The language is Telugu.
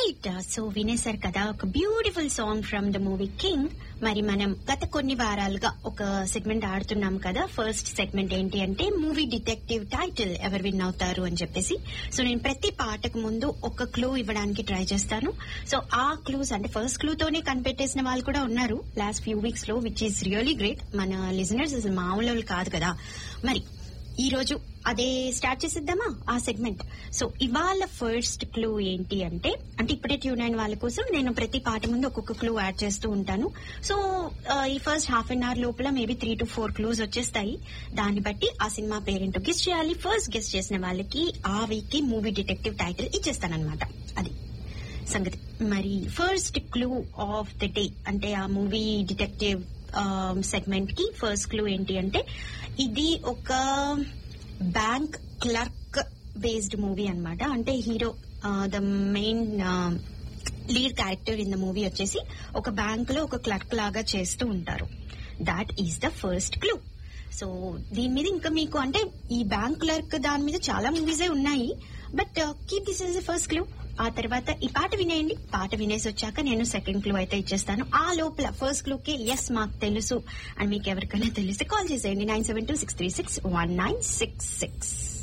రైట్ సో వినేశారు కదా ఒక beautiful song from the movie King మరి మనం గత కొన్ని వారాలుగా ఒక సెగ్మెంట్ ఆడుతున్నాం కదా ఫస్ట్ సెగ్మెంట్ ఏంటి అంటే మూవీ డిటెక్టివ్ టైటిల్ ఎవరు విన్ అవుతారు అని చెప్పేసి సో నేను ప్రతి పాటకు ముందు ఒక క్లూ ఇవ్వడానికి ట్రై చేస్తాను సో ఆ క్లూస్ అంటే ఫస్ట్ క్లూ తోనే కనిపెట్టేసిన వాళ్ళు కూడా ఉన్నారు లాస్ట్ ఫ్యూ వీక్స్ లో విచ్ ఈస్ రియలీ గ్రేట్ మన లిజనర్స్ అసలు మామూలు వాళ్ళు కాదు కదా మరి ఈ రోజు అదే స్టార్ట్ చేసేద్దామా ఆ సెగ్మెంట్ సో ఇవాళ ఫస్ట్ క్లూ ఏంటి అంటే అంటే ఇప్పుడే ట్యూన్ అయిన వాళ్ళ కోసం నేను ప్రతి పాట ముందు ఒక్కొక్క క్లూ యాడ్ చేస్తూ ఉంటాను సో ఆ, ఈ ఫస్ట్ హాఫ్ అన్ అవర్ లోపల maybe three to four clues వచ్చేస్తాయి దాన్ని బట్టి ఆ సినిమా పేరేంటో గెస్ట్ చేయాలి ఫస్ట్ గెస్ట్ చేసిన వాళ్ళకి ఆ వీక్ కి మూవీ డిటెక్టివ్ టైటిల్ ఇచ్చేస్తానన్నమాట అది సంగతి మరి first clue of the day అంటే ఆ మూవీ డిటెక్టివ్ సెగ్మెంట్ కి ఫస్ట్ క్లూ ఏంటి అంటే ఇది ఒక బ్యాంక్ క్లర్క్ బేస్డ్ మూవీ అన్నమాట అంటే hero the main lead character in the movie వచ్చేసి ఒక బ్యాంక్ లో ఒక క్లర్క్ లాగా చేస్తూ ఉంటారు that is the first clue so దీని మీద ఇంకా మీకు అంటే ఈ బ్యాంక్ క్లర్క్ దాని మీద చాలా మూవీసే ఉన్నాయి but keep this is the first clue ఆ తర్వాత ఈ పాట వినేయండి పాట వినేసి వచ్చాక నేను సెకండ్ క్లూ అయితే ఇచ్చేస్తాను ఆ లోపల ఫస్ట్ క్లూ కి ఎస్ మాకు తెలుసు అని మీకు ఎవరికైనా తెలిస్తే కాల్ చేసేయండి nine seven two six three six one nine six six